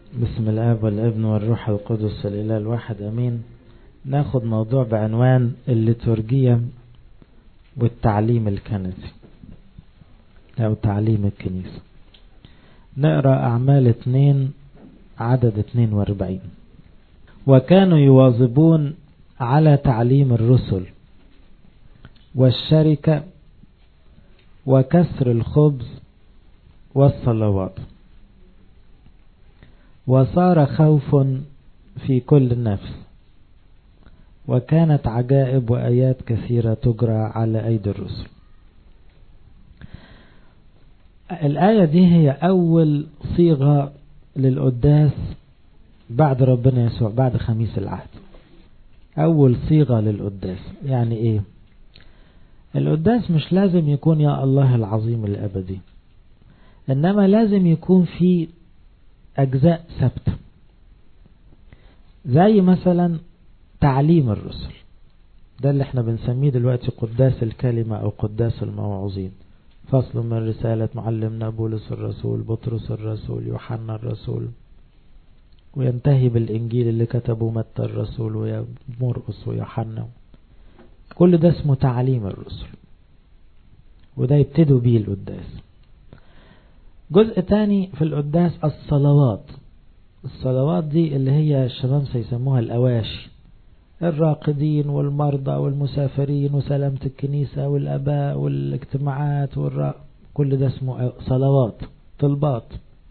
بسم الاب والابن والروح القدس الاله الواحد امين ناخد موضوع بعنوان الليتورجية والتعليم الكنسي او تعليم الكنيسة نقرأ اعمال اتنين عدد اتنين واربعين وكانوا يواظبون على تعليم الرسل والشركة وكسر الخبز والصلوات وصار خوف في كل نفس وكانت عجائب وآيات كثيرة تجرى على أيدي الرسل الآية دي هي أول صيغة للقداس بعد ربنا يسوع بعد خميس العهد أول صيغة للقداس يعني إيه القداس مش لازم يكون يا الله العظيم الأبدي إنما لازم يكون في أجزاء ثابتة زي مثلا تعليم الرسل ده اللي احنا بنسميه دلوقتي قداس الكلمة أو قداس الموعظين فصل من رسالة معلمنا بولس الرسول بطرس الرسول يوحنا الرسول وينتهي بالإنجيل اللي كتبه متى الرسول ومرقس ويوحنا كل ده اسمه تعليم الرسل وده يبتدوا بيه القداس جزء تاني في القداس الصلوات الصلوات دي اللي هي الشباب سيسموها الأواشي الراقدين والمرضى والمسافرين وسلامة الكنيسة والأباء والاجتماعات والرا كل ده اسمه صلوات طلبات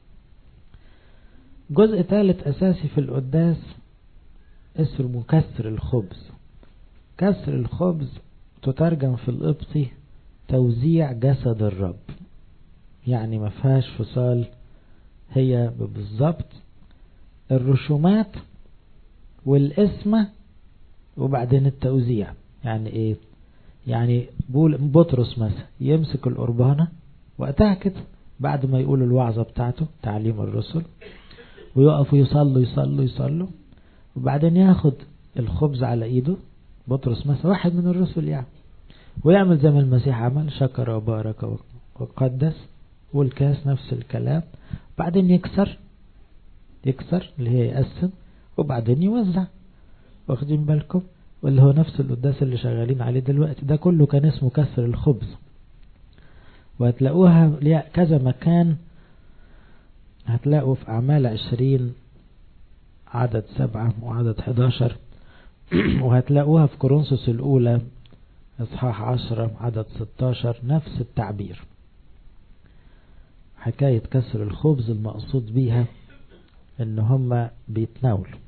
جزء ثالث أساسي في القداس اسمه كسر الخبز كسر الخبز تترجم في القبطي توزيع جسد الرب يعني ما فيهاش فصال هي بالظبط الرسومات والاسمة وبعدين التوزيع يعني ايه يعني بطرس مثلا يمسك القربانة وقتها كده بعد ما يقول الوعظة بتاعته تعليم الرسل ويقفوا يصلوا يصلوا يصلوا وبعدين ياخد الخبز على ايده بطرس مثلا واحد من الرسل يعني ويعمل زي ما المسيح عمل شكر وبارك وقدس والكاس نفس الكلام بعدين يكسر يكسر اللي هي يقسم وبعدين يوزع واخدين بالكم واللي هو نفس القداس اللي شغالين عليه دلوقتي ده كله كان اسمه كسر الخبز وهتلاقوها كذا مكان هتلاقوا في أعمال عشرين عدد سبعة وعدد حداشر وهتلاقوها في كورنثوس الأولى إصحاح عشرة عدد ستاشر نفس التعبير حكاية كسر الخبز المقصود بيها ان هم بيتناولوا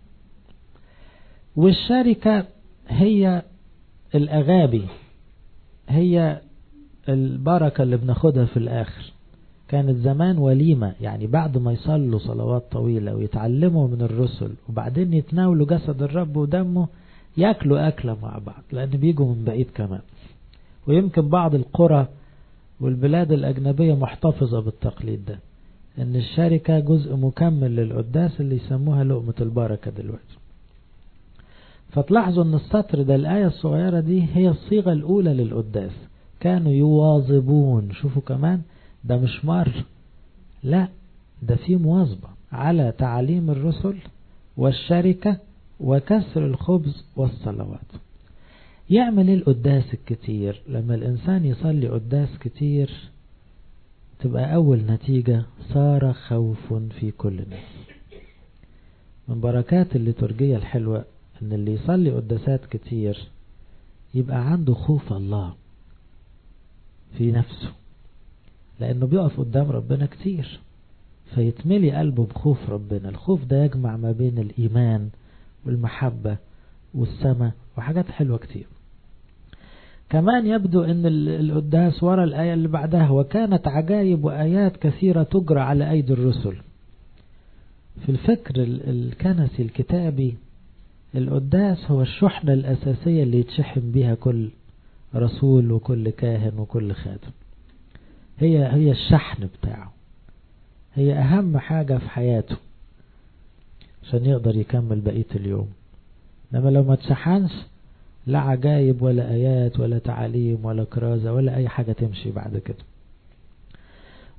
والشركة هي الأغابي هي البركة اللي بناخدها في الآخر كانت زمان وليمة يعني بعد ما يصلوا صلوات طويلة ويتعلموا من الرسل وبعدين يتناولوا جسد الرب ودمه ياكلوا أكلة مع بعض لأن بيجوا من بعيد كمان ويمكن بعض القرى والبلاد الأجنبية محتفظة بالتقليد ده ان الشركة جزء مكمل للقداس اللي يسموها لقمة البركة دلوقتي فتلاحظوا ان السطر ده الآية الصغيرة دي هي الصيغة الأولى للقداس كانوا يواظبون شوفوا كمان ده مش مر لا ده في مواظبة على تعليم الرسل والشركة وكسر الخبز والصلوات يعمل ايه القداس الكتير لما الإنسان يصلي قداس كتير تبقى أول نتيجة صار خوف في كل نفس من بركات الليتورجية الحلوة ان اللي يصلي قداسات كتير يبقى عنده خوف الله في نفسه لأنه بيقف قدام ربنا كتير فيتملي قلبه بخوف ربنا الخوف ده يجمع ما بين الإيمان والمحبة والسماء وحاجات حلوة كتير كمان يبدو ان القداس ورا الآية اللي بعدها وكانت عجائب وآيات كثيرة تجرى على أيدي الرسل في الفكر الكنسي الكتابي القداس هو الشحنة الأساسية اللي يتشحن بها كل رسول وكل كاهن وكل خادم هي هي الشحن بتاعه هي أهم حاجة في حياته عشان يقدر يكمل بقية اليوم لما لو ما تشحنش لا عجايب ولا آيات ولا تعاليم ولا كرازة ولا أي حاجة تمشي بعد كده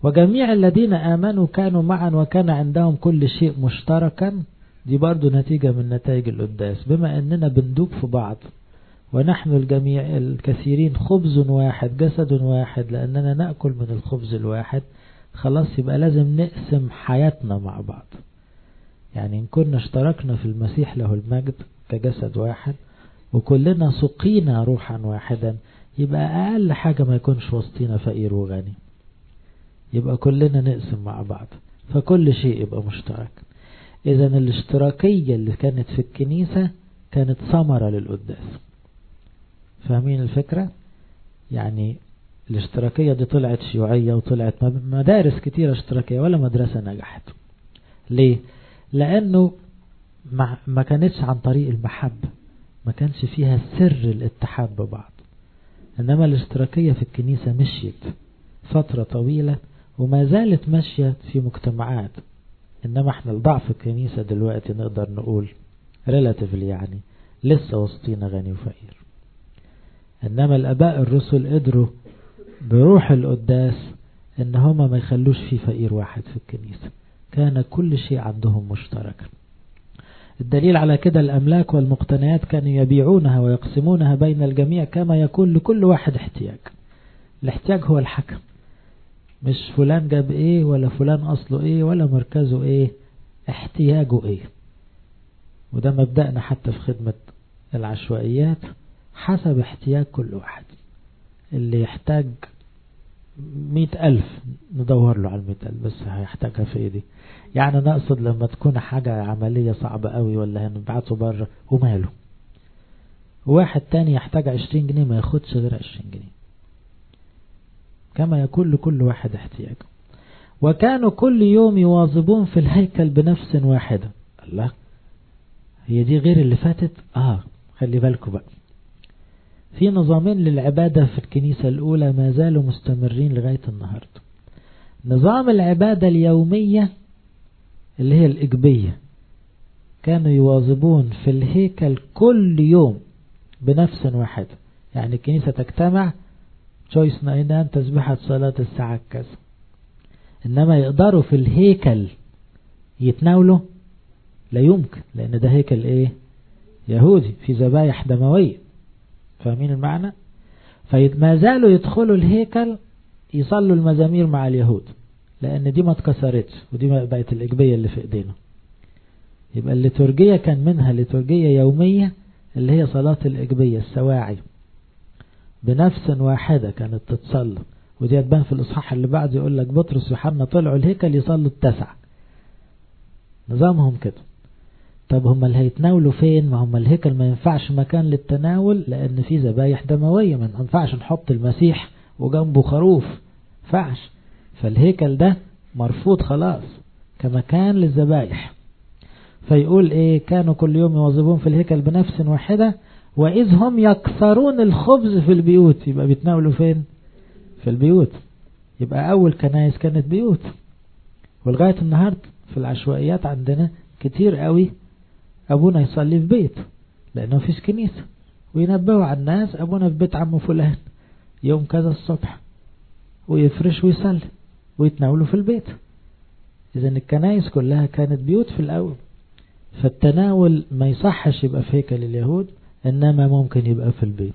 وجميع الذين آمنوا كانوا معا وكان عندهم كل شيء مشتركا دي برضو نتيجة من نتائج القداس بما أننا بندوب في بعض ونحن الجميع الكثيرين خبز واحد جسد واحد لأننا نأكل من الخبز الواحد خلاص يبقى لازم نقسم حياتنا مع بعض يعني إن كنا اشتركنا في المسيح له المجد كجسد واحد وكلنا سقينا روحا واحدا يبقى أقل حاجة ما يكونش وسطينا فقير وغني يبقى كلنا نقسم مع بعض فكل شيء يبقى مشترك إذا الاشتراكية اللي كانت في الكنيسة كانت ثمرة للقداس فاهمين الفكرة يعني الاشتراكية دي طلعت شيوعية وطلعت مدارس كتيرة اشتراكية ولا مدرسة نجحت ليه لأنه ما كانتش عن طريق المحبة ما كانش فيها سر الاتحاد ببعض إنما الاشتراكية في الكنيسة مشيت فترة طويلة وما زالت ماشية في مجتمعات إنما احنا الضعف الكنيسة دلوقتي نقدر نقول relatively يعني لسه وسطينا غني وفقير إنما الأباء الرسل قدروا بروح القداس إن هما ما يخلوش في فقير واحد في الكنيسة كان كل شيء عندهم مشترك الدليل على كده الأملاك والمقتنيات كانوا يبيعونها ويقسمونها بين الجميع كما يكون لكل واحد احتياج الاحتياج هو الحكم مش فلان جاب ايه ولا فلان اصله ايه ولا مركزه ايه احتياجه ايه وده مبدأنا حتى في خدمة العشوائيات حسب احتياج كل واحد اللي يحتاج مئة ألف ندور له على المئة ألف بس هيحتاجها في ايه دي يعني نقصد لما تكون حاجة عملية صعبة قوي ولا هنبعته بره وماله واحد تاني يحتاج عشرين جنيه ما ياخدش غير عشرين جنيه كما يكون لكل واحد احتياجه وكانوا كل يوم يواظبون في الهيكل بنفس واحدة الله هي دي غير اللي فاتت اه خلي بالكم بقى في نظامين للعبادة في الكنيسة الأولى ما زالوا مستمرين لغاية النهاردة نظام العبادة اليومية اللي هي الإجبية كانوا يواظبون في الهيكل كل يوم بنفس واحدة يعني الكنيسة تجتمع تشويس ناينان تسبيحة صلاة الساعة كذا إنما يقدروا في الهيكل يتناولوا لا يمكن لأن ده هيكل إيه يهودي في ذبايح دموية فاهمين المعنى فما زالوا يدخلوا الهيكل يصلوا المزامير مع اليهود لأن دي ما اتكسرتش ودي بقت الإجبية اللي في إيدينا يبقى الليتورجية كان منها ليتورجية يومية اللي هي صلاة الإجبية السواعي بنفس واحدة كانت تتصلى ودي هتبان في الإصحاح اللي بعد يقول لك بطرس ويوحنا طلعوا الهيكل يصلوا التسع نظامهم كده طب هم اللي هيتناولوا فين ما هم الهيكل ما ينفعش مكان للتناول لأن في ذبايح دموية ما ينفعش نحط المسيح وجنبه خروف فعش فالهيكل ده مرفوض خلاص كمكان للذبايح فيقول ايه كانوا كل يوم يواظبون في الهيكل بنفس واحدة وإذ هم يكسرون الخبز في البيوت يبقى بيتناولوا فين في البيوت يبقى أول كنايس كانت بيوت ولغاية النهاردة في العشوائيات عندنا كتير قوي أبونا يصلي في بيت لأنه فيش كنيسة وينبهوا على الناس أبونا في بيت عمه فلان يوم كذا الصبح ويفرش ويصلي ويتناولوا في البيت إذا الكنايس كلها كانت بيوت في الأول فالتناول ما يصحش يبقى في هيكل اليهود إنما ممكن يبقى في البيت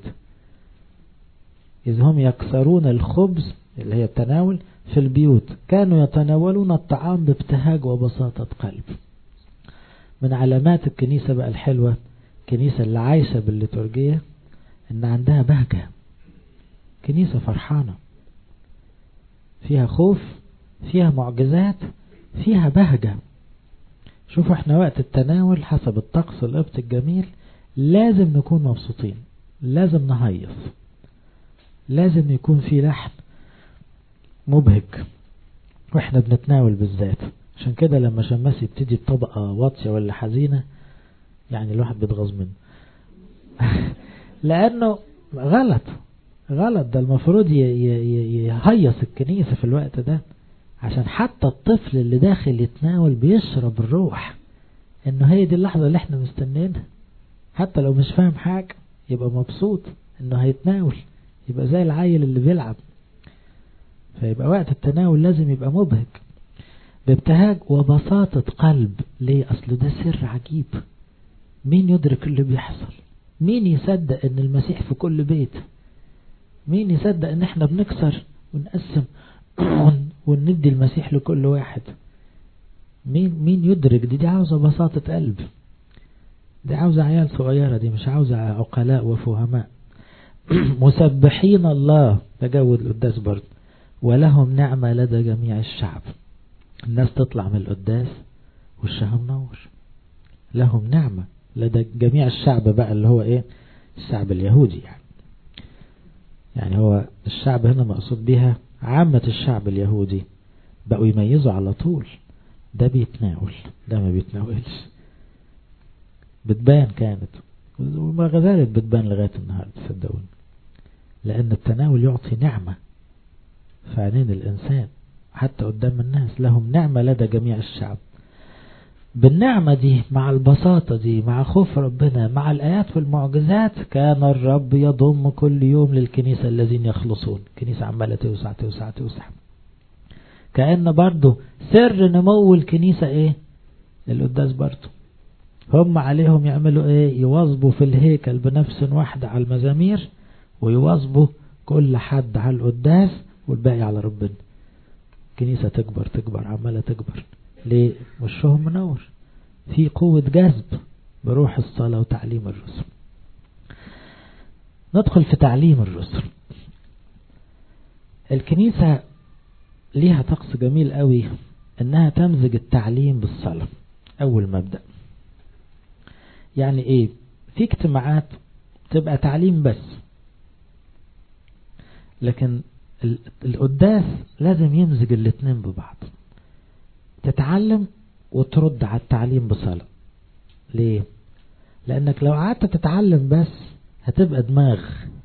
إذ هم يكسرون الخبز اللي هي التناول في البيوت كانوا يتناولون الطعام بابتهاج وبساطة قلب من علامات الكنيسة بقى الحلوة الكنيسة اللي عايشة بالليتورجية إن عندها بهجة كنيسة فرحانة فيها خوف فيها معجزات فيها بهجة شوفوا احنا وقت التناول حسب الطقس القبط الجميل لازم نكون مبسوطين لازم نهيص لازم يكون في لحن مبهج واحنا بنتناول بالذات عشان كده لما شماس يبتدي بطبقة واطية ولا حزينة يعني الواحد بيتغاظ منه لأنه غلط غلط ده المفروض يهيص الكنيسة في الوقت ده عشان حتى الطفل اللي داخل يتناول بيشرب الروح انه هي دي اللحظة اللي احنا مستنينها حتى لو مش فاهم حاجة يبقى مبسوط انه هيتناول يبقى زي العيل اللي بيلعب فيبقى وقت التناول لازم يبقى مبهج بابتهاج وبساطة قلب ليه أصل ده سر عجيب مين يدرك اللي بيحصل مين يصدق ان المسيح في كل بيت مين يصدق ان احنا بنكسر ونقسم وندي المسيح لكل واحد مين مين يدرك دي دي عاوزة بساطة قلب دي عاوزة عيال صغيرة دي مش عاوزة عقلاء وفهماء مسبحين الله تجود القداس برضه ولهم نعمة لدى جميع الشعب الناس تطلع من القداس وشها منور لهم نعمة لدى جميع الشعب بقى اللي هو ايه الشعب اليهودي يعني يعني هو الشعب هنا مقصود بها عامة الشعب اليهودي بقوا يميزوا على طول ده بيتناول ده ما بيتناولش بتبان كانت وما غزالت بتبان لغاية النهاردة صدقوني لأن التناول يعطي نعمة في عينين الإنسان حتى قدام الناس لهم نعمة لدى جميع الشعب بالنعمة دي مع البساطة دي مع خوف ربنا مع الآيات والمعجزات كان الرب يضم كل يوم للكنيسة الذين يخلصون الكنيسة عمالة توسع توسع توسع كأن برضو سر نمو الكنيسة ايه القداس برضو هم عليهم يعملوا ايه يواظبوا في الهيكل بنفس واحدة على المزامير ويواظبوا كل حد على القداس والباقي على ربنا الكنيسة تكبر تكبر عمالة تكبر ليه وشهم منور في قوة جذب بروح الصلاة وتعليم الرسل ندخل في تعليم الرسل الكنيسة ليها طقس جميل قوي انها تمزج التعليم بالصلاة اول مبدأ يعني ايه في اجتماعات تبقى تعليم بس لكن القداس لازم يمزج الاتنين ببعض تتعلم وترد على التعليم بصلاة ليه لانك لو قعدت تتعلم بس هتبقى دماغ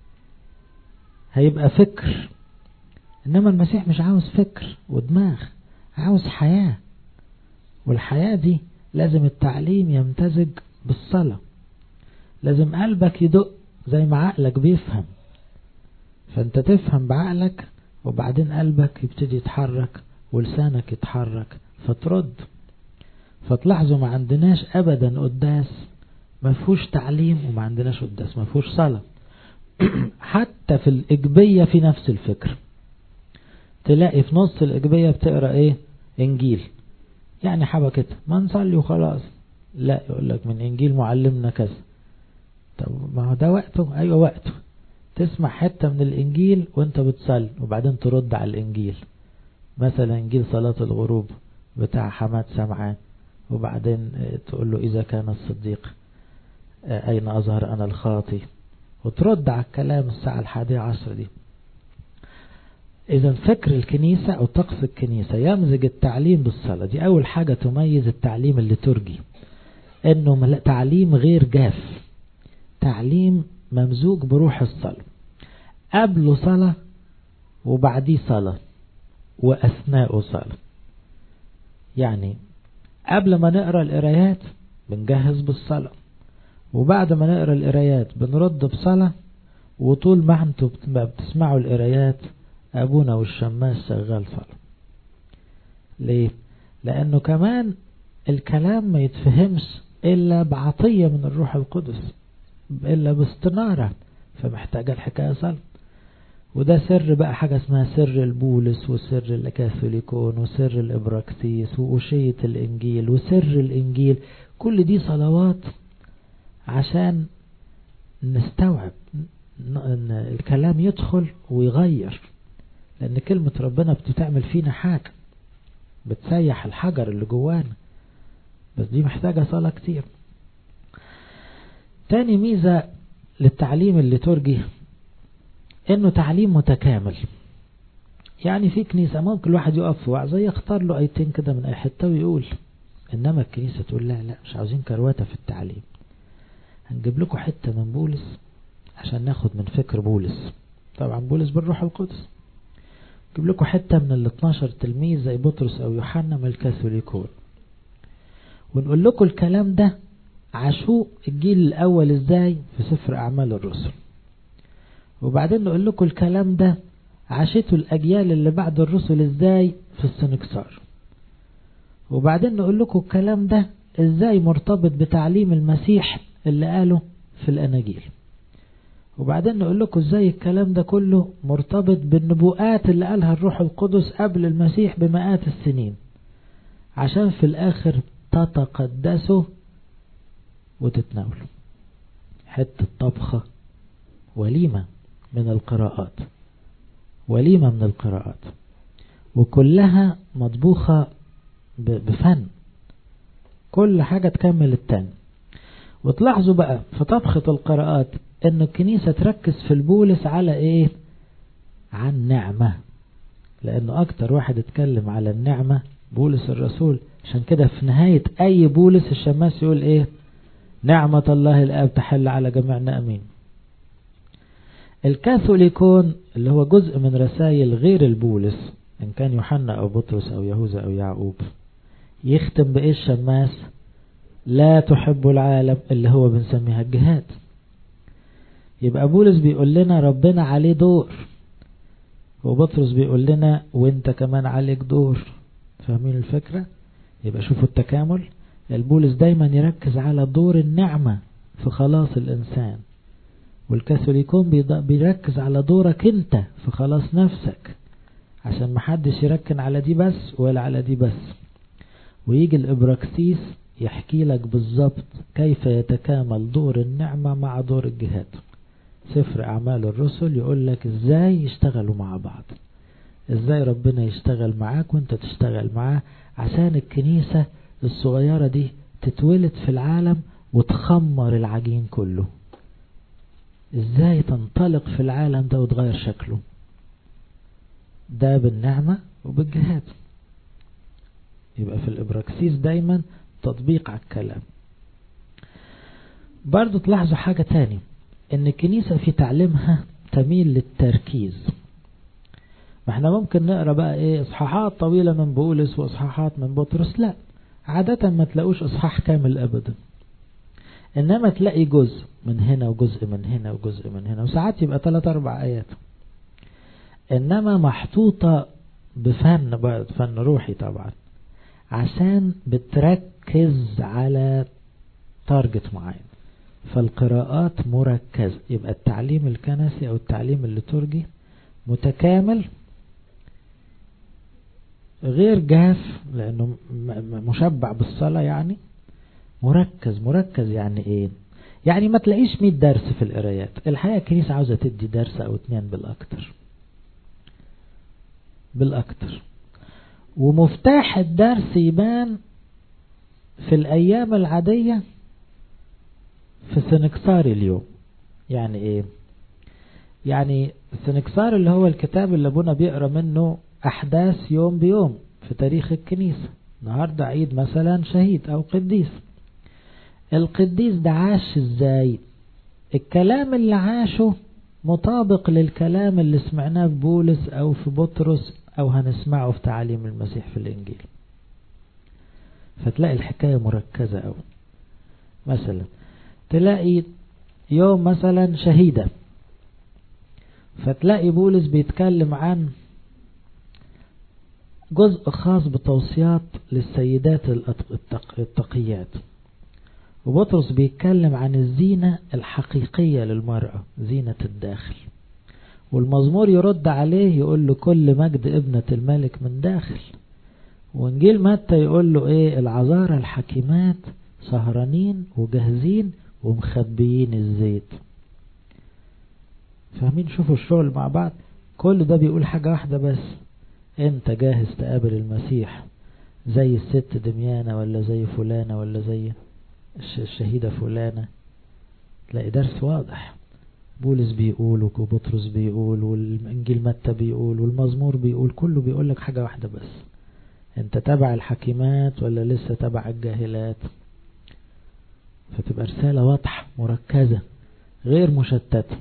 هيبقى فكر انما المسيح مش عاوز فكر ودماغ عاوز حياة والحياة دي لازم التعليم يمتزج بالصلاة لازم قلبك يدق زي ما عقلك بيفهم فانت تفهم بعقلك وبعدين قلبك يبتدي يتحرك ولسانك يتحرك فترد فتلاحظوا ما عندناش ابدا قداس ما فيهوش تعليم وما عندناش قداس ما فيهوش صلاة حتى في الإجبية في نفس الفكر تلاقي في نص الإجبية بتقرأ إيه إنجيل يعني حبكة ما نصلي وخلاص لا يقول لك من إنجيل معلمنا كذا طب ما هو ده وقته أيوة وقته تسمع حتة من الإنجيل وانت بتصلي وبعدين ترد على الإنجيل مثلا إنجيل صلاة الغروب بتاع حماد سمعان وبعدين تقول له إذا كان الصديق أين أظهر أنا الخاطي وترد على الكلام الساعة الحادية عشر دي إذا فكر الكنيسة أو طقس الكنيسة يمزج التعليم بالصلاة دي أول حاجة تميز التعليم الليتورجي إنه تعليم غير جاف تعليم ممزوج بروح الصلاة قبله صلاة وبعديه صلاة وأثناءه صلاة يعني قبل ما نقرأ القرايات بنجهز بالصلاة وبعد ما نقرأ القرايات بنرد بصلاة وطول ما انتوا بتسمعوا القرايات أبونا والشماس شغال صلاة ليه؟ لأنه كمان الكلام ما يتفهمش إلا بعطية من الروح القدس إلا باستنارة فمحتاجة الحكاية صلاة وده سر بقى حاجة اسمها سر البولس وسر الكاثوليكون وسر الإبراكسيس وأشية الإنجيل وسر الإنجيل كل دي صلوات عشان نستوعب ان الكلام يدخل ويغير لأن كلمة ربنا بتعمل فينا حاجة بتسيح الحجر اللي جوانا بس دي محتاجة صلاة كتير تاني ميزة للتعليم الليتورجي انه تعليم متكامل يعني في كنيسة ممكن الواحد يقف في وعظة يختار له ايتين كده من اي حتة ويقول انما الكنيسة تقول لا لا مش عاوزين كرواتة في التعليم هنجيب لكم حتة من بولس عشان ناخد من فكر بولس طبعا بولس بالروح القدس نجيب لكم حتة من ال 12 تلميذ زي بطرس او يوحنا من الكاثوليكون ونقول لكم الكلام ده عاشوه الجيل الاول ازاي في سفر اعمال الرسل وبعدين نقول لكم الكلام ده عاشته الأجيال اللي بعد الرسل ازاي في السنكسار وبعدين نقول لكم الكلام ده ازاي مرتبط بتعليم المسيح اللي قاله في الأناجيل وبعدين نقول لكم ازاي الكلام ده كله مرتبط بالنبوءات اللي قالها الروح القدس قبل المسيح بمئات السنين عشان في الآخر تتقدسوا وتتناولوا حتة طبخة وليمة من القراءات وليمة من القراءات وكلها مطبوخة بفن كل حاجة تكمل التاني وتلاحظوا بقى في طبخة القراءات ان الكنيسة تركز في البولس على ايه عن نعمة لانه اكتر واحد اتكلم على النعمة بولس الرسول عشان كده في نهاية اي بولس الشماس يقول ايه نعمة الله الاب تحل على جميعنا امين الكاثوليكون اللي هو جزء من رسائل غير البولس ان كان يوحنا او بطرس او يهوذا او يعقوب يختم بايه الشماس لا تحب العالم اللي هو بنسميها الجهاد يبقى بولس بيقول لنا ربنا عليه دور وبطرس بيقول لنا وانت كمان عليك دور فاهمين الفكرة يبقى شوفوا التكامل البولس دايما يركز على دور النعمة في خلاص الإنسان والكاثوليكون بيركز على دورك انت في خلاص نفسك عشان محدش يركن على دي بس ولا على دي بس ويجي الإبراكسيس يحكي لك بالظبط كيف يتكامل دور النعمة مع دور الجهاد سفر أعمال الرسل يقول لك ازاي يشتغلوا مع بعض ازاي ربنا يشتغل معاك وانت تشتغل معاه عشان الكنيسة الصغيرة دي تتولد في العالم وتخمر العجين كله ازاي تنطلق في العالم ده وتغير شكله ده بالنعمة وبالجهاد يبقى في الإبراكسيس دايما تطبيق على الكلام برضو تلاحظوا حاجة تاني ان الكنيسة في تعليمها تميل للتركيز ما احنا ممكن نقرأ بقى ايه اصحاحات طويلة من بولس واصحاحات من بطرس لا عادة ما تلاقوش اصحاح كامل ابدا انما تلاقي جزء من هنا وجزء من هنا وجزء من هنا وساعات يبقى ثلاث اربع ايات انما محطوطة بفن بقى فن روحي طبعا عشان بتركز على تارجت معين فالقراءات مركزة يبقى التعليم الكنسي او التعليم الليتورجي متكامل غير جاف لانه مشبع بالصلاة يعني مركز مركز يعني ايه يعني ما تلاقيش 100 درس في القرايات الحقيقة الكنيسة عاوزة تدي درس او اتنين بالاكتر بالاكتر ومفتاح الدرس يبان في الايام العادية في سنكسار اليوم يعني ايه يعني السنكسار اللي هو الكتاب اللي ابونا بيقرا منه احداث يوم بيوم في تاريخ الكنيسة النهاردة عيد مثلا شهيد او قديس القديس ده عاش ازاي الكلام اللي عاشه مطابق للكلام اللي سمعناه في بولس او في بطرس او هنسمعه في تعاليم المسيح في الانجيل فتلاقي الحكاية مركزة او مثلا تلاقي يوم مثلا شهيدة فتلاقي بولس بيتكلم عن جزء خاص بتوصيات للسيدات التقيات وبطرس بيتكلم عن الزينة الحقيقية للمرأة زينة الداخل والمزمور يرد عليه يقول له كل مجد ابنة الملك من داخل وانجيل متى يقول له ايه العذارى الحكيمات سهرانين وجاهزين ومخبيين الزيت فاهمين شوفوا الشغل مع بعض كل ده بيقول حاجة واحدة بس انت جاهز تقابل المسيح زي الست دميانة ولا زي فلانة ولا زي الشهيدة فلانة تلاقي درس واضح بولس بيقول وبطرس بيقول والانجيل متى بيقول والمزمور بيقول كله بيقول لك حاجة واحدة بس انت تبع الحكيمات ولا لسه تبع الجاهلات فتبقى رسالة واضحة مركزة غير مشتتة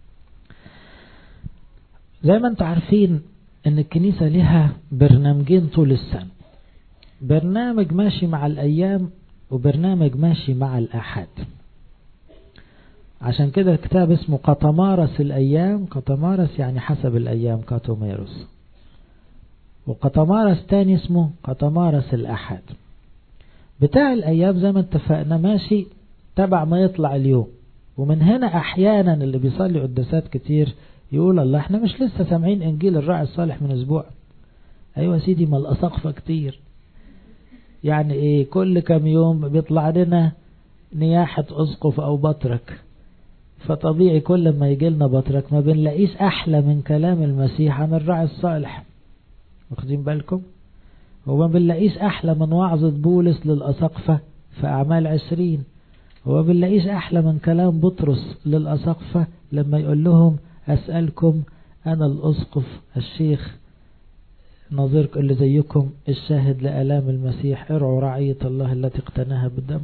زي ما انتم عارفين ان الكنيسة لها برنامجين طول السنة برنامج ماشي مع الايام وبرنامج ماشي مع الاحاد عشان كده الكتاب اسمه قطمارس الأيام قطمارس يعني حسب الأيام كاتوميروس وقطمارس تاني اسمه قطمارس الأحد بتاع الأيام زي ما اتفقنا ماشي تبع ما يطلع اليوم ومن هنا أحيانا اللي بيصلي قداسات كتير يقول الله احنا مش لسه سامعين إنجيل الراعي الصالح من أسبوع أيوة سيدي ما الأساقفة كتير يعني إيه كل كم يوم بيطلع لنا نياحة أسقف أو بطرك فطبيعي كل ما يجي لنا بطرك ما بنلاقيش أحلى من كلام المسيح عن الراعي الصالح واخدين بالكم وما بنلاقيش أحلى من وعظة بولس للأسقفة في أعمال عشرين وما بنلاقيش أحلى من كلام بطرس للأسقفة لما يقول لهم أسألكم أنا الأسقف الشيخ نظيرك اللي زيكم الشاهد لآلام المسيح ارعوا رعية الله التي اقتناها بالدم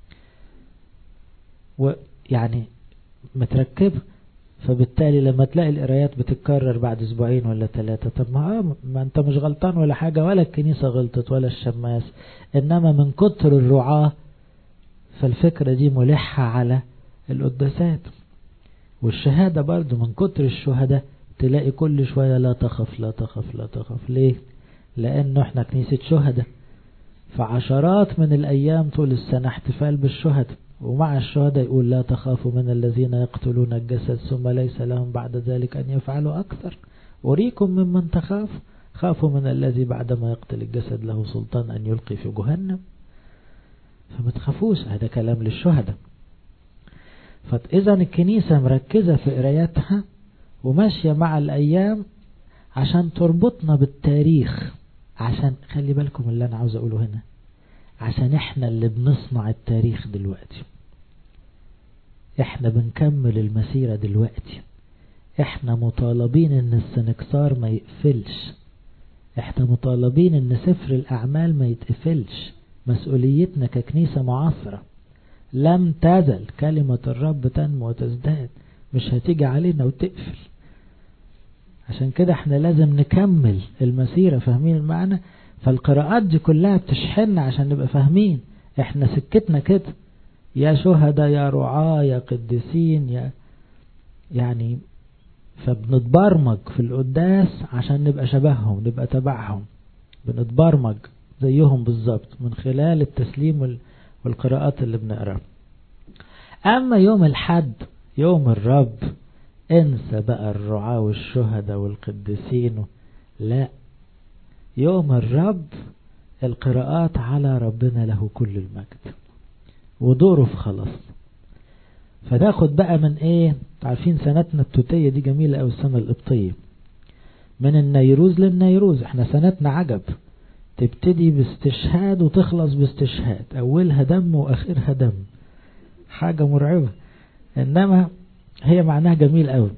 ويعني متركب فبالتالي لما تلاقي القرايات بتتكرر بعد اسبوعين ولا ثلاثة طب ما, ما انت مش غلطان ولا حاجة ولا الكنيسة غلطت ولا الشماس انما من كتر الرعاة فالفكرة دي ملحة على القداسات والشهادة برضو من كتر الشهداء تلاقي كل شوية لا تخف لا تخف لا تخف ليه لانه احنا كنيسة شهداء فعشرات من الايام طول السنة احتفال بالشهداء ومع الشهداء يقول لا تخافوا من الذين يقتلون الجسد ثم ليس لهم بعد ذلك أن يفعلوا أكثر أريكم ممن تخاف خافوا من الذي بعدما يقتل الجسد له سلطان أن يلقي في جهنم فما تخافوش هذا كلام للشهداء فإذا الكنيسة مركزة في قراياتها وماشية مع الأيام عشان تربطنا بالتاريخ عشان خلي بالكم اللي أنا عاوز أقوله هنا عشان احنا اللي بنصنع التاريخ دلوقتي احنا بنكمل المسيرة دلوقتي احنا مطالبين ان السنكسار ما يقفلش احنا مطالبين ان سفر الاعمال ما يتقفلش مسؤوليتنا ككنيسة معاصرة لم تزل كلمة الرب تنمو وتزداد مش هتيجي علينا وتقفل عشان كده احنا لازم نكمل المسيرة فاهمين المعنى فالقراءات دي كلها بتشحننا عشان نبقى فاهمين احنا سكتنا كده يا شهداء يا رعاة يا قديسين يا يعني فبنتبرمج في القداس عشان نبقى شبههم نبقى تبعهم بنتبرمج زيهم بالظبط من خلال التسليم والقراءات اللي بنقراها اما يوم الحد يوم الرب انسى بقى الرعاة والشهداء والقديسين لا يوم الرب القراءات على ربنا له كل المجد ودوره في خلاص فتاخد بقى من ايه عارفين سنتنا التوتية دي جميلة او السنة القبطية من النيروز للنيروز احنا سنتنا عجب تبتدي باستشهاد وتخلص باستشهاد اولها دم واخرها دم حاجة مرعبة انما هي معناها جميل قوي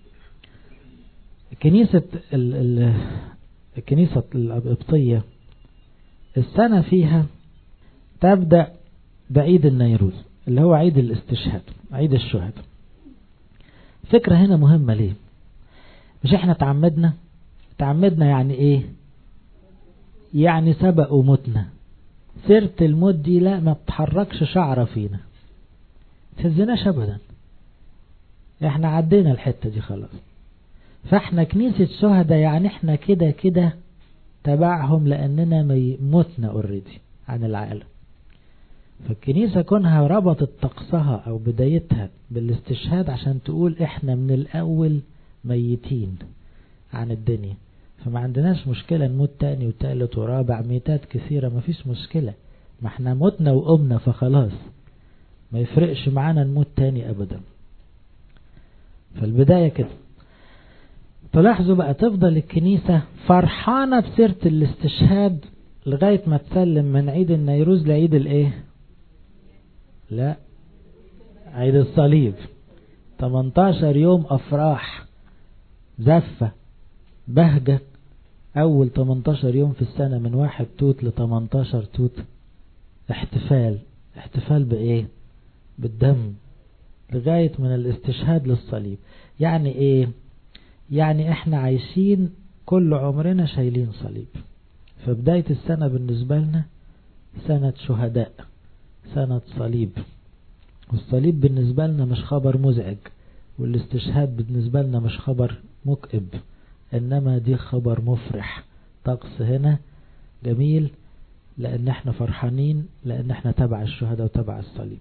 كنيسة ال ال الكنيسة القبطية السنة فيها تبدأ بعيد النيروز اللي هو عيد الاستشهاد عيد الشهداء فكرة هنا مهمة ليه مش احنا تعمدنا تعمدنا يعني ايه يعني سبق ومتنا سيرة الموت دي لا ما تحركش شعرة فينا تهزناش ابدا احنا عدينا الحتة دي خلاص فاحنا كنيسة شهداء يعني احنا كده كده تبعهم لاننا متنا اوريدي عن العالم فالكنيسة كونها ربطت طقسها او بدايتها بالاستشهاد عشان تقول احنا من الاول ميتين عن الدنيا فما عندناش مشكلة نموت تاني وتالت ورابع ميتات كثيرة ما فيش مشكلة ما احنا متنا وقمنا فخلاص ما يفرقش معانا نموت تاني ابدا فالبداية كده تلاحظوا بقى تفضل الكنيسة فرحانة بسيرة الاستشهاد لغاية ما تسلم من عيد النيروز لعيد الايه لا عيد الصليب 18 يوم افراح زفة بهجة اول 18 يوم في السنة من واحد توت ل 18 توت احتفال احتفال بايه بالدم لغاية من الاستشهاد للصليب يعني ايه يعني احنا عايشين كل عمرنا شايلين صليب فبداية السنة بالنسبة لنا سنة شهداء سنة صليب والصليب بالنسبة لنا مش خبر مزعج والاستشهاد بالنسبة لنا مش خبر مكئب إنما دي خبر مفرح طقس هنا جميل لأن احنا فرحانين لأن احنا تبع الشهداء وتبع الصليب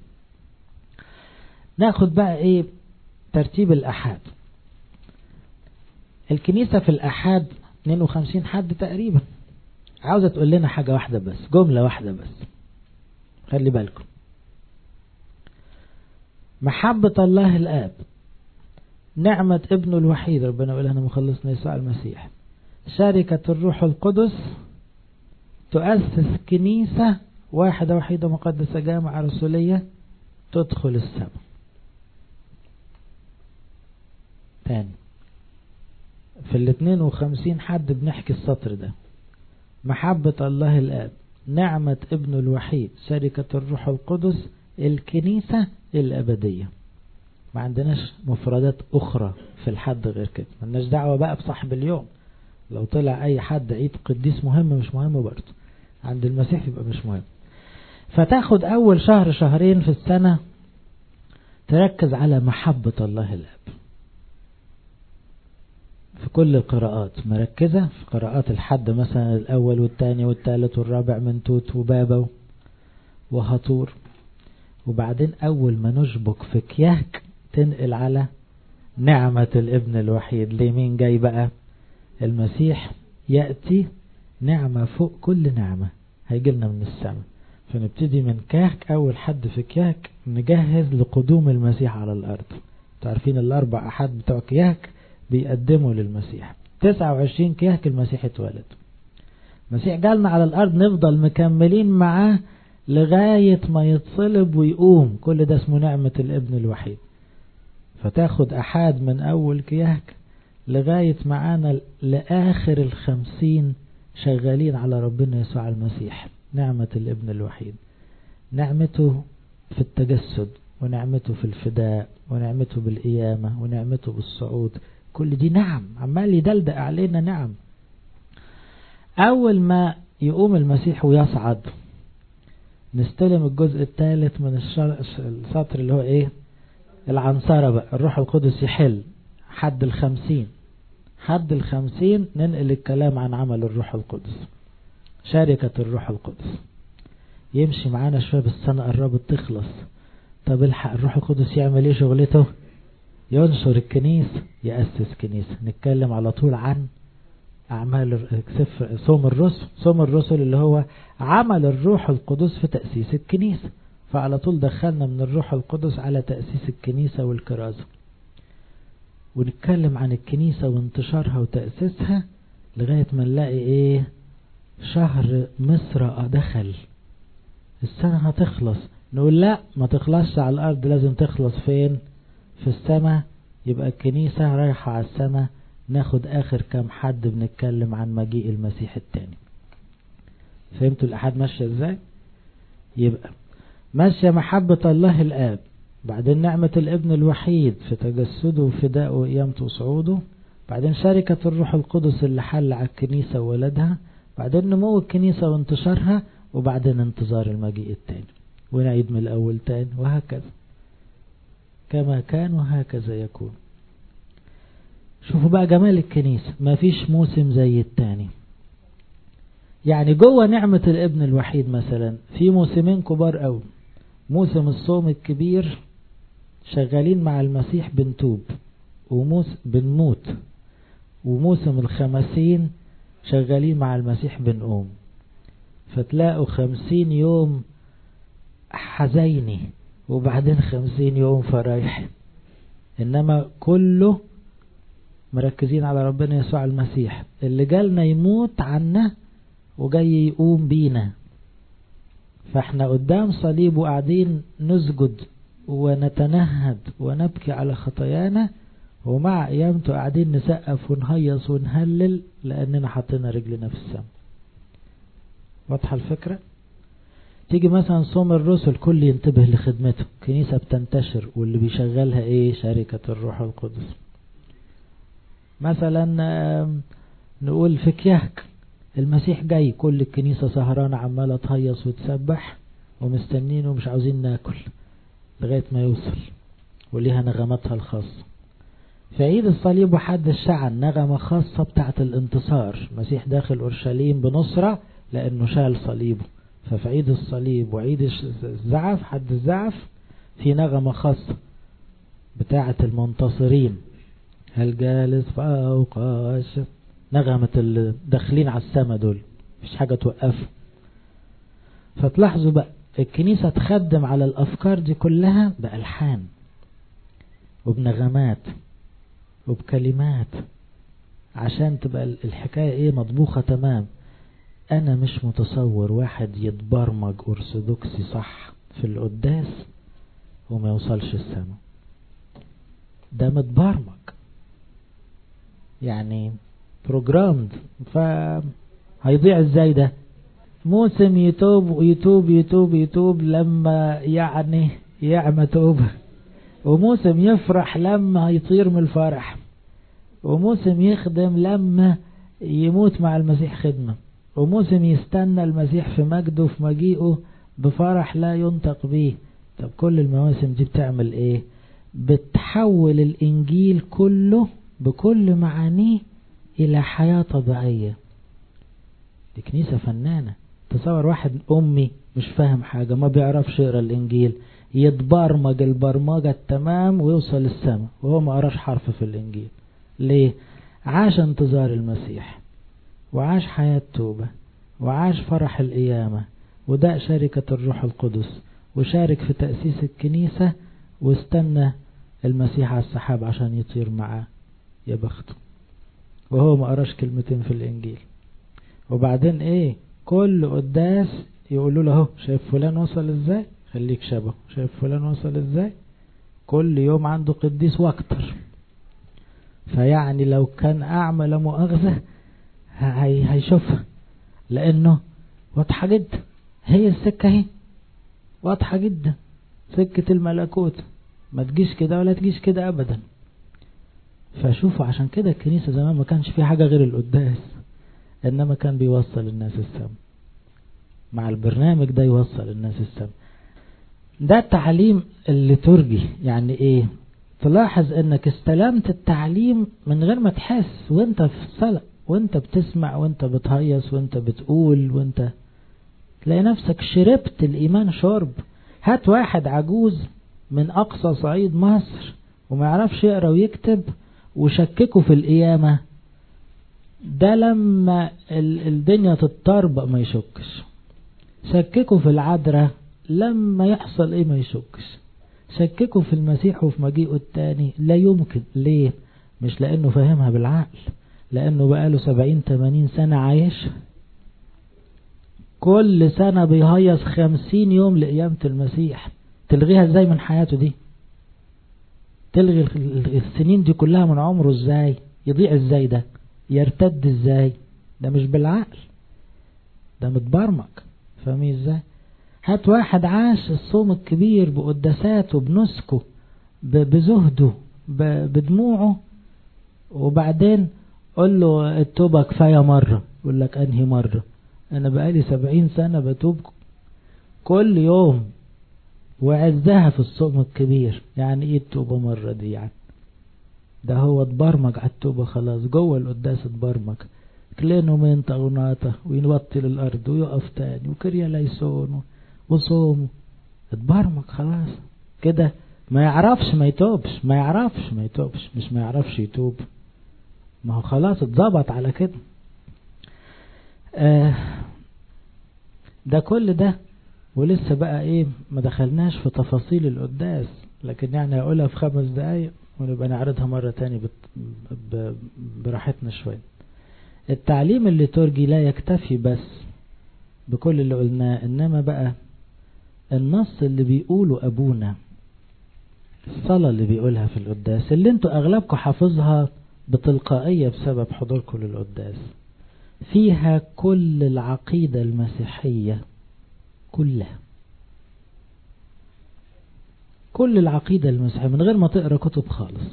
ناخد بقى ايه ترتيب الأحاد الكنيسة في الأحاد 52 حد تقريبا عاوزة تقول لنا حاجة واحدة بس جملة واحدة بس خلي بالكم محبة الله الآب نعمة ابنه الوحيد ربنا يقول أنا مخلصنا يسوع المسيح شركة الروح القدس تؤسس كنيسة واحدة وحيدة مقدسة جامعة رسولية تدخل السماء تاني في الاثنين وخمسين حد بنحكي السطر ده محبة الله الآب نعمة ابنه الوحيد شركة الروح القدس الكنيسة الأبدية ما عندناش مفردات أخرى في الحد غير كده ملناش دعوة بقى بصاحب اليوم لو طلع أي حد عيد قديس مهم مش مهم برضه عند المسيح يبقى مش مهم فتاخد أول شهر شهرين في السنة تركز على محبة الله الأب في كل القراءات مركزة في قراءات الحد مثلا الأول والثاني والثالث والرابع من توت وبابا وهطور وبعدين أول ما نشبك في كياك تنقل على نعمة الابن الوحيد ليه مين جاي بقى المسيح يأتي نعمة فوق كل نعمة هيجيلنا من السماء فنبتدي من كهك أول حد في كياك نجهز لقدوم المسيح على الأرض تعرفين الأربع أحد بتوع كياك بيقدموا للمسيح 29 كياك المسيح اتولد المسيح جالنا على الأرض نفضل مكملين معاه لغاية ما يتصلب ويقوم كل ده اسمه نعمة الابن الوحيد فتاخد أحد من أول كياك لغاية معانا لآخر الخمسين شغالين على ربنا يسوع المسيح نعمة الابن الوحيد نعمته في التجسد ونعمته في الفداء ونعمته بالقيامة ونعمته بالصعود كل دي نعم عمال يدلدق علينا نعم أول ما يقوم المسيح ويصعد نستلم الجزء الثالث من السطر اللي هو ايه العنصرة بقى الروح القدس يحل حد الخمسين حد الخمسين ننقل الكلام عن عمل الروح القدس شركة الروح القدس يمشي معانا شوية بالسنة قربت تخلص طب الحق الروح القدس يعمل ايه شغلته ينشر الكنيسة يأسس كنيسة نتكلم على طول عن أعمال صوم الرسل صوم الرسل اللي هو عمل الروح القدس في تأسيس الكنيسة فعلى طول دخلنا من الروح القدس على تأسيس الكنيسة والكرازة ونتكلم عن الكنيسة وانتشارها وتأسيسها لغاية ما نلاقي ايه شهر مصر دخل السنة هتخلص نقول لا ما تخلصش على الأرض لازم تخلص فين في السماء يبقى الكنيسة رايحة على السماء ناخد آخر كام حد بنتكلم عن مجيء المسيح التاني فهمتوا الأحد ماشية ازاي يبقى ماشية محبة الله الآب بعدين نعمة الابن الوحيد في تجسده وفدائه وقيامته وصعوده بعدين شركة الروح القدس اللي حل على الكنيسة وولدها بعدين نمو الكنيسة وانتشارها وبعدين انتظار المجيء التاني ونعيد من الأول تاني وهكذا كما كان وهكذا يكون شوفوا بقى جمال الكنيسة ما فيش موسم زي التاني يعني جوه نعمة الابن الوحيد مثلا في موسمين كبار قوي موسم الصوم الكبير شغالين مع المسيح بنتوب وموس بنموت وموسم الخمسين شغالين مع المسيح بنقوم فتلاقوا خمسين يوم حزيني وبعدين خمسين يوم فرايح إنما كله مركزين على ربنا يسوع المسيح اللي جالنا يموت عنا وجاي يقوم بينا فاحنا قدام صليب وقاعدين نسجد ونتنهد ونبكي على خطايانا ومع قيامته قاعدين نسقف ونهيص ونهلل لأننا حطينا رجلنا في السماء واضحة الفكرة تيجي مثلا صوم الرسل كل ينتبه لخدمته كنيسة بتنتشر واللي بيشغلها ايه شركة الروح القدس مثلا نقول في كياك المسيح جاي كل الكنيسة سهرانة عمالة تهيص وتسبح ومستنين ومش عاوزين ناكل لغاية ما يوصل وليها نغمتها الخاصة في عيد الصليب وحد الشعن نغمة خاصة بتاعة الانتصار المسيح داخل أورشليم بنصرة لأنه شال صليبه ففي عيد الصليب وعيد الزعف حد الزعف في نغمة خاصة بتاعة المنتصرين هل جالس فوق نغمة اللي داخلين على السما دول مفيش حاجة توقفه فتلاحظوا بقى الكنيسة تخدم على الأفكار دي كلها بألحان وبنغمات وبكلمات عشان تبقى الحكاية ايه مطبوخة تمام انا مش متصور واحد يتبرمج ارثوذكسي صح في القداس وما يوصلش السما ده متبرمج يعني بروجرامد ف هيضيع ازاي ده موسم يتوب ويتوب يتوب يتوب لما يعني يعمى توبه وموسم يفرح لما يطير من الفرح وموسم يخدم لما يموت مع المسيح خدمة وموسم يستنى المسيح في مجده في مجيئه بفرح لا ينطق به طب كل المواسم دي بتعمل ايه بتحول الانجيل كله بكل معانيه الى حياة طبيعية دي كنيسة فنانة تصور واحد امي مش فاهم حاجة ما بيعرفش يقرا الانجيل يتبرمج البرمجة التمام ويوصل السماء وهو ما قراش حرف في الانجيل ليه عاش انتظار المسيح وعاش حياة توبة وعاش فرح القيامة وداء شركة الروح القدس وشارك في تأسيس الكنيسة واستنى المسيح على السحاب عشان يطير معاه يا بخته وهو ما قراش كلمتين في الانجيل وبعدين ايه كل قداس يقولوا له شايف فلان وصل ازاي خليك شبه شايف فلان وصل ازاي كل يوم عنده قديس واكتر فيعني لو كان اعمى لمؤاخذة هي هيشوفها لانه واضحة جدا هي السكة اهي واضحة جدا سكة الملكوت ما تجيش كده ولا تجيش كده ابدا فشوفوا عشان كده الكنيسة زمان ما كانش في حاجة غير القداس انما كان بيوصل الناس السم مع البرنامج ده يوصل الناس السم ده التعليم الليتورجي يعني ايه تلاحظ انك استلمت التعليم من غير ما تحس وانت في الصلاة وانت بتسمع وانت بتهيص وانت بتقول وانت تلاقي نفسك شربت الايمان شرب هات واحد عجوز من اقصى صعيد مصر وما يعرفش يقرا ويكتب وشككه في القيامة ده لما الدنيا تتطربق ما يشكش شككه في العذراء لما يحصل ايه ما يشكش شككه في المسيح وفي مجيئه التاني لا يمكن ليه مش لانه فاهمها بالعقل لانه بقاله سبعين تمانين سنة عايش كل سنة بيهيص خمسين يوم لقيامة المسيح تلغيها ازاي من حياته دي تلغي السنين دي كلها من عمره ازاي يضيع ازاي ده يرتد ازاي ده مش بالعقل ده متبرمج فاهمين ازاي هات واحد عاش الصوم الكبير بقداساته بنسكه بزهده بدموعه وبعدين قول له التوبة كفاية مرة يقول لك انهي مرة انا بقالي سبعين سنة بتوب كل يوم وعزها في الصوم الكبير يعني ايه التوبة مرة دي يعني ده هو اتبرمج على التوبة خلاص جوه القداس اتبرمج كلينه من طغناته وينبطل الارض ويقف تاني وكريا ليسون وصوم اتبرمج خلاص كده ما يعرفش ما يتوبش ما يعرفش ما يتوبش مش ما يعرفش يتوب ما هو خلاص اتظبط على كده آه ده كل ده ولسه بقى ايه ما دخلناش في تفاصيل القداس لكن يعني هقولها في خمس دقايق ونبقى نعرضها مرة تاني براحتنا شوية التعليم الليتورجي لا يكتفي بس بكل اللي قلناه انما بقى النص اللي بيقوله ابونا الصلاة اللي بيقولها في القداس اللي انتوا اغلبكم حافظها بتلقائية بسبب حضوركم للقداس فيها كل العقيدة المسيحية كلها كل العقيدة المسيحية من غير ما تقرأ كتب خالص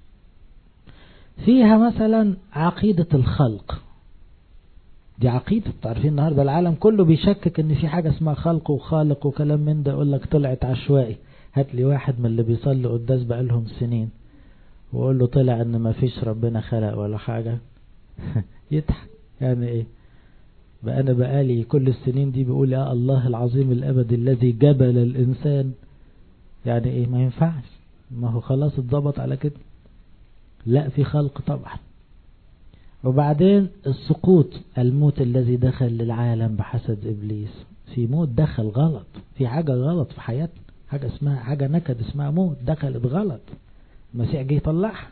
فيها مثلا عقيدة الخلق دي عقيدة تعرفين النهاردة العالم كله بيشكك ان في حاجة اسمها خلق وخالق وكلام من ده يقول لك طلعت عشوائي هات لي واحد من اللي بيصلي قداس بقالهم سنين وقول له طلع ان ما فيش ربنا خلق ولا حاجة يضحك يعني ايه بقى انا بقالي كل السنين دي بيقول يا الله العظيم الابدي الذي جبل الانسان يعني ايه ما ينفعش ما هو خلاص اتظبط على كده لا في خلق طبعا وبعدين السقوط الموت الذي دخل للعالم بحسد ابليس في موت دخل غلط في حاجة غلط في حياتنا حاجة اسمها حاجة نكد اسمها موت دخلت غلط المسيح جه يطلعها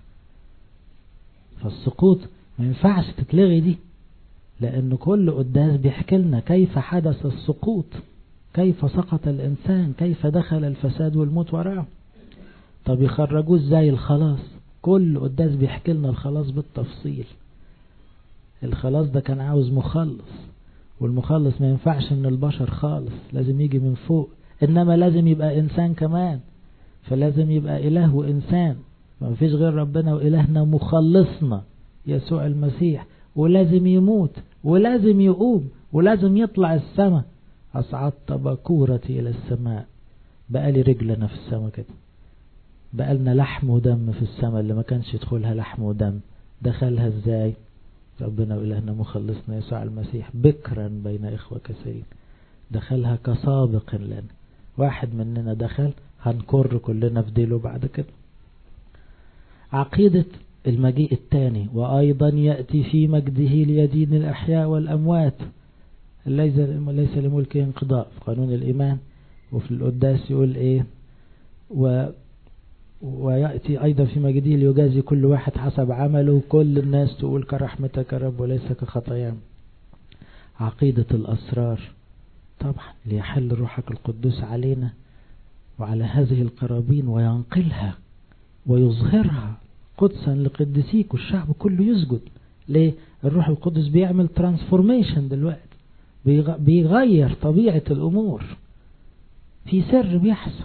فالسقوط ما ينفعش تتلغي دي لأن كل قداس بيحكي لنا كيف حدث السقوط كيف سقط الإنسان كيف دخل الفساد والموت وراه طب يخرجوه ازاي الخلاص كل قداس بيحكي لنا الخلاص بالتفصيل الخلاص ده كان عاوز مخلص والمخلص ما ينفعش من البشر خالص لازم يجي من فوق إنما لازم يبقى إنسان كمان فلازم يبقى إله وإنسان ما فيش غير ربنا وإلهنا مخلصنا يسوع المسيح ولازم يموت ولازم يقوم ولازم يطلع السماء أصعدت بكورتي إلى السماء بقى لي رجلنا في السماء كده بقى لنا لحم ودم في السماء اللي ما كانش يدخلها لحم ودم دخلها ازاي ربنا وإلهنا مخلصنا يسوع المسيح بكرا بين إخوة كثيرين دخلها كسابق لنا واحد مننا دخل هنكر كلنا في ديله بعد كده عقيدة المجيء الثاني وأيضا يأتي في مجده ليدين الأحياء والأموات ليس ليس لملكه انقضاء في قانون الإيمان وفي القداس يقول إيه و ويأتي أيضا في مجده ليجازي كل واحد حسب عمله كل الناس تقول كرحمتك رب وليس كخطاياهم عقيدة الأسرار طبعا ليحل روحك القدوس علينا وعلى هذه القرابين وينقلها ويظهرها قدسا لقدسيك والشعب كله يسجد ليه الروح القدس بيعمل ترانسفورميشن دلوقتي بيغير طبيعة الأمور في سر بيحصل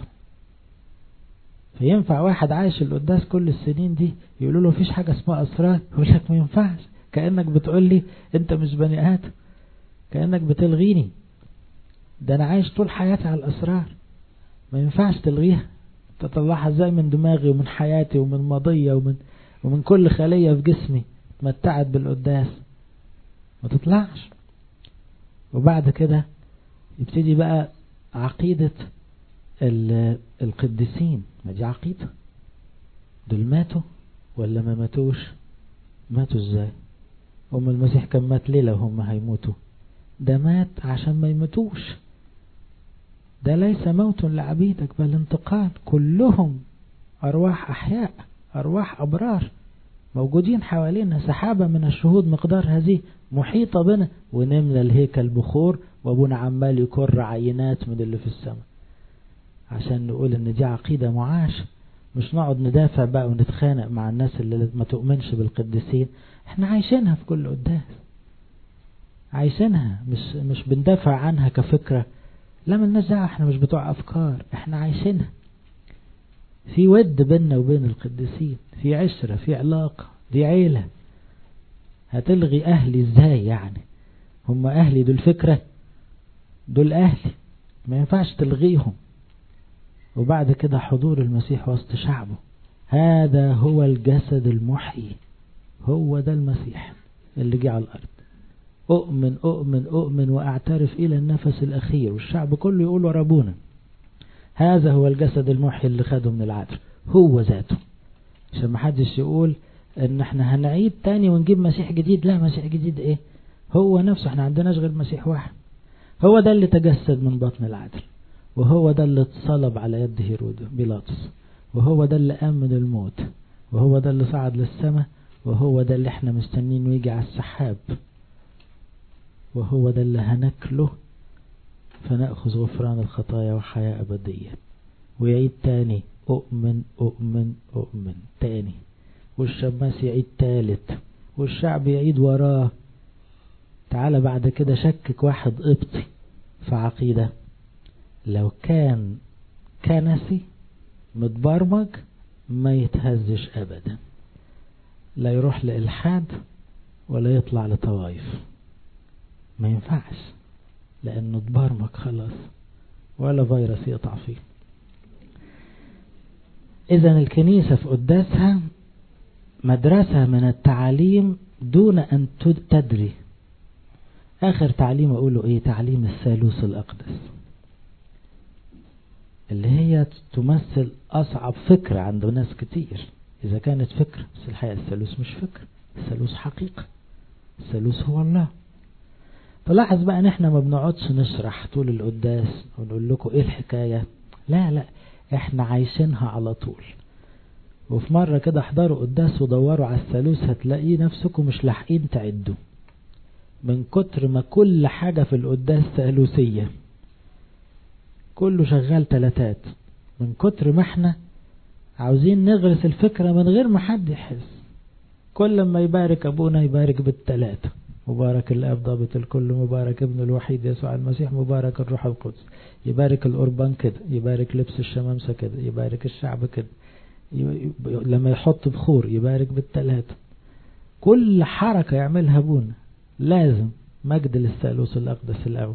فينفع واحد عايش القداس كل السنين دي يقولوا له مفيش حاجة اسمها أسرار يقول لك ما ينفعش كأنك بتقول لي انت مش بني آدم كأنك بتلغيني ده انا عايش طول حياتي على الأسرار ما ينفعش تلغيها تطلعها ازاي من دماغي ومن حياتي ومن ماضية ومن ومن كل خلية في جسمي اتمتعت بالقداس ما تطلعش وبعد كده يبتدي بقى عقيدة القديسين ما دي عقيدة دول ماتوا ولا ما ماتوش ماتوا ازاي هم المسيح كان مات ليه لو هم هيموتوا ده مات عشان ما يموتوش ده ليس موت لعبيدك بل انتقال كلهم أرواح أحياء أرواح أبرار موجودين حوالينا سحابة من الشهود مقدار هذه محيطة بنا ونملى الهيكل بخور وابونا عمال يكر عينات من اللي في السماء عشان نقول ان دي عقيدة معاش مش نقعد ندافع بقى ونتخانق مع الناس اللي ما تؤمنش بالقديسين احنا عايشينها في كل قداس عايشينها مش مش بندافع عنها كفكرة لا ملناش دعوة احنا مش بتوع افكار احنا عايشينها في ود بيننا وبين القديسين في عشرة في علاقة دي عيلة هتلغي اهلي ازاي يعني هم اهلي دول فكرة دول اهلي ما ينفعش تلغيهم وبعد كده حضور المسيح وسط شعبه هذا هو الجسد المحيي هو ده المسيح اللي جه على الأرض أؤمن أؤمن أؤمن وأعترف إلى النفس الأخير والشعب كله يقول وربونا هذا هو الجسد المحيي اللي خده من العذر هو ذاته عشان ما حدش يقول ان احنا هنعيد تاني ونجيب مسيح جديد لا مسيح جديد ايه هو نفسه احنا عندناش غير مسيح واحد هو ده اللي تجسد من بطن العذر وهو ده اللي اتصلب على يد هيرود بيلاطس وهو ده اللي قام من الموت وهو ده اللي صعد للسماء وهو ده اللي احنا مستنين ويجي على السحاب وهو ده اللي هناكله فنأخذ غفران الخطايا وحياة أبدية ويعيد تاني أؤمن أؤمن أؤمن تاني والشماس يعيد تالت والشعب يعيد وراه تعالى بعد كده شكك واحد قبطي في عقيدة لو كان كنسي متبرمج ما يتهزش أبدا لا يروح لإلحاد ولا يطلع لطوائف ما ينفعش لأنه اتبرمج خلاص ولا فيروس يقطع فيه إذا الكنيسة في قداسها مدرسة من التعاليم دون أن تدري آخر تعليم أقوله إيه تعليم الثالوث الأقدس اللي هي تمثل أصعب فكرة عند ناس كتير إذا كانت فكرة بس الحقيقة الثالوث مش فكرة الثالوث حقيقة الثالوث هو الله تلاحظ بقى ان احنا ما بنقعدش نشرح طول القداس ونقول لكم ايه الحكاية لا لا احنا عايشينها على طول وفي مرة كده احضروا قداس ودوروا على الثالوث هتلاقيه نفسكم مش لاحقين تعدوا من كتر ما كل حاجة في القداس ثالوثية كله شغال تلاتات من كتر ما احنا عاوزين نغرس الفكرة من غير ما حد يحس كل ما يبارك ابونا يبارك بالتلاتة مبارك الاب ضابط الكل مبارك ابن الوحيد يسوع المسيح مبارك الروح القدس يبارك القربان كده يبارك لبس الشمامسة كده يبارك الشعب كده لما يحط بخور يبارك بالتلاتة كل حركة يعملها ابونا لازم مجد للثالوث الأقدس الأول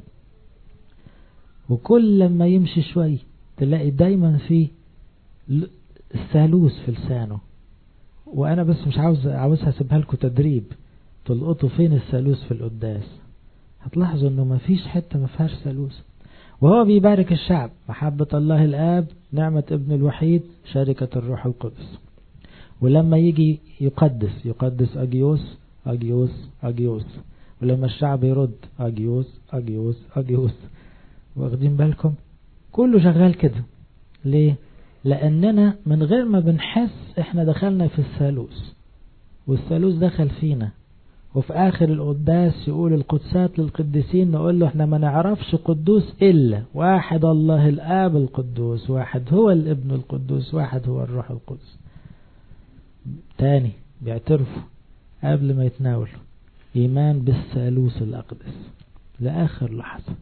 وكل لما يمشي شوي تلاقي دايما في الثالوث في لسانه وأنا بس مش عاوز عاوزها أسيبها لكم تدريب تلقطوا فين الثالوث في القداس هتلاحظوا انه ما فيش حتة ما فيهاش ثالوث وهو بيبارك الشعب محبة الله الآب نعمة ابن الوحيد شركة الروح القدس ولما يجي يقدس يقدس أجيوس أجيوس أجيوس ولما الشعب يرد أجيوس أجيوس أجيوس واخدين بالكم كله شغال كده ليه لأننا من غير ما بنحس احنا دخلنا في الثالوث والثالوث دخل فينا وفي آخر القداس يقول القدسات للقديسين نقول له احنا ما نعرفش قدوس إلا واحد الله الآب القدوس واحد هو الابن القدوس واحد هو الروح القدس تاني بيعترفوا قبل ما يتناولوا إيمان بالثالوث الأقدس لآخر لحظة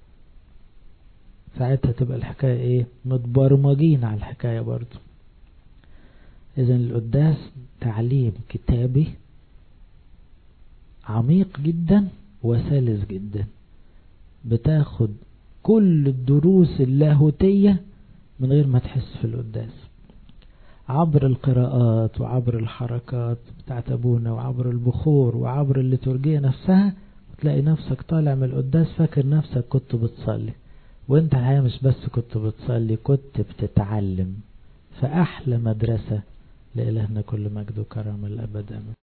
ساعتها تبقى الحكاية ايه متبرمجين على الحكاية برضو إذا القداس تعليم كتابي عميق جدا وسلس جدا بتاخد كل الدروس اللاهوتية من غير ما تحس في القداس عبر القراءات وعبر الحركات بتاعت أبونا وعبر البخور وعبر الليتورجية نفسها تلاقي نفسك طالع من القداس فاكر نفسك كنت بتصلي وانت الحقيقة مش بس كنت بتصلي كنت بتتعلم فأحلى مدرسة لإلهنا كل مجد وكرم الأبد أمين